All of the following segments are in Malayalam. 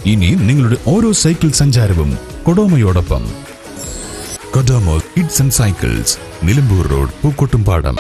ഇനി നിങ്ങളുടെ ഓരോ സൈക്കിൾ സഞ്ചാരവും കൊഡോമയോടൊപ്പം Kodomo kids and cycles Nilambur road Pookkottumpadam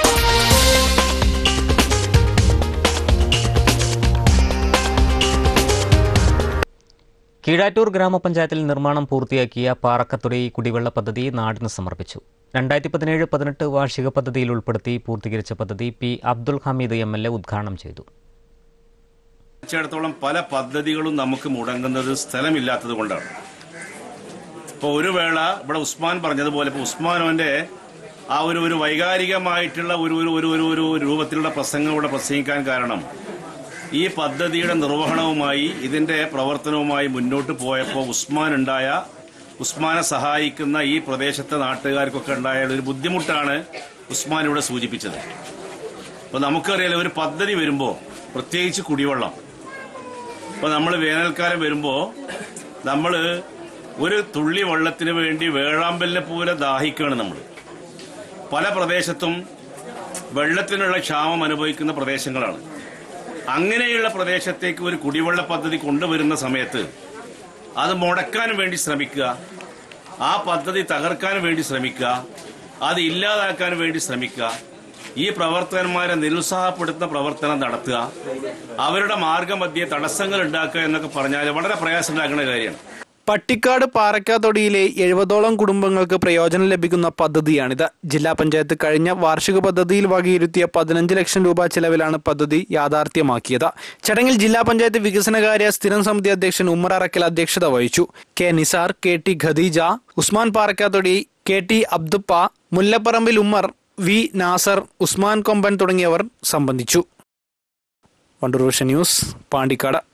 Keezhattur ഗ്രാമപഞ്ചായത്തിൽ നിർമ്മാണം പൂർത്തിയാക്കിയ പാറക്കത്തുടി കുടിവെള്ള പദ്ധതി നാടിന് സമർപ്പിച്ചു രണ്ടായിരത്തി പതിനേഴ് പതിനെട്ട് വാർഷിക പദ്ധതിയിൽ ഉൾപ്പെടുത്തി പൂർത്തീകരിച്ച പദ്ധതി P Abdul Hameed M L A ഉദ്ഘാടനം ചെയ്തു സംബന്ധിച്ചിടത്തോളം പല പദ്ധതികളും നമുക്ക് മുടങ്ങുന്നത് സ്ഥലമില്ലാത്തത് കൊണ്ടാണ് ഇപ്പോൾ ഒരു വേള ഇവിടെ ഉസ്മാൻ പറഞ്ഞതുപോലെ ഇപ്പോൾ ഉസ്മാനോന്റെ ആ ഒരു ഒരു വൈകാരികമായിട്ടുള്ള ഒരു ഒരു ഒരു ഒരു ഒരു രൂപത്തിലുള്ള പ്രസംഗം ഇവിടെ പ്രസംഗിക്കാൻ കാരണം ഈ പദ്ധതിയുടെ നിർവഹണവുമായി ഇതിന്റെ പ്രവർത്തനവുമായി മുന്നോട്ട് പോയപ്പോൾ ഉസ്മാൻ ഉണ്ടായ ഉസ്മാനെ സഹായിക്കുന്ന ഈ പ്രദേശത്തെ നാട്ടുകാർക്കൊക്കെ ഉണ്ടായ ഒരു ബുദ്ധിമുട്ടാണ് ഉസ്മാൻ ഇവിടെ സൂചിപ്പിച്ചത് അപ്പോൾ നമുക്കറിയാലോ ഒരു പദ്ധതി വരുമ്പോൾ പ്രത്യേകിച്ച് കുടിവെള്ളം ഇപ്പൊ നമ്മൾ വേനൽക്കാലം വരുമ്പോ നമ്മൾ ഒരു തുള്ളി വെള്ളത്തിന് വേണ്ടി വേഴാമ്പലിനെ പോലെ ദാഹിക്കുകയാണ് നമ്മൾ പല പ്രദേശത്തും വെള്ളത്തിനുള്ള ക്ഷാമം അനുഭവിക്കുന്ന പ്രദേശങ്ങളാണ് അങ്ങനെയുള്ള പ്രദേശത്തേക്ക് ഒരു കുടിവെള്ള പദ്ധതി കൊണ്ടുവരുന്ന സമയത്ത് അത് മുടക്കാൻ വേണ്ടി ശ്രമിക്കുക ആ പദ്ധതി തകർക്കാൻ വേണ്ടി ശ്രമിക്കുക അത് ഇല്ലാതാക്കാൻ വേണ്ടി ശ്രമിക്കുക ഈ പ്രവർത്തകന്മാരെ നിരുത്സാഹപ്പെടുത്തുന്ന പ്രവർത്തനം നടത്തുക അവരുടെ മാർഗമധ്യേ തടസ്സങ്ങൾ ഉണ്ടാക്കുക എന്നൊക്കെ പറഞ്ഞാൽ വളരെ പ്രയാസം ഉണ്ടാക്കുന്ന കാര്യമാണ് പട്ടിക്കാട് പാറക്കാതൊടിയിലെ എഴുപതോളം കുടുംബങ്ങൾക്ക് പ്രയോജനം ലഭിക്കുന്ന പദ്ധതിയാണിത് ജില്ലാ പഞ്ചായത്ത് കഴിഞ്ഞ വാർഷിക പദ്ധതിയിൽ വകയിരുത്തിയ പതിനഞ്ച് ലക്ഷം രൂപ ചെലവിലാണ് പദ്ധതി യാഥാർത്ഥ്യമാക്കിയത് ചടങ്ങിൽ ജില്ലാ പഞ്ചായത്ത് വികസനകാര്യ സ്ഥിരം സമിതി അധ്യക്ഷൻ ഉമ്മർ അറക്കൽ അധ്യക്ഷത വഹിച്ചു K Nisar K T Khadeeja Usman Parakkathodi K T Abduppa Mullapparambil Ummer V Nasar Usman Komban തുടങ്ങിയവർ സംബന്ധിച്ചു വണ്ടൂർ വിഷൻ ന്യൂസ് പാണ്ടിക്കാട്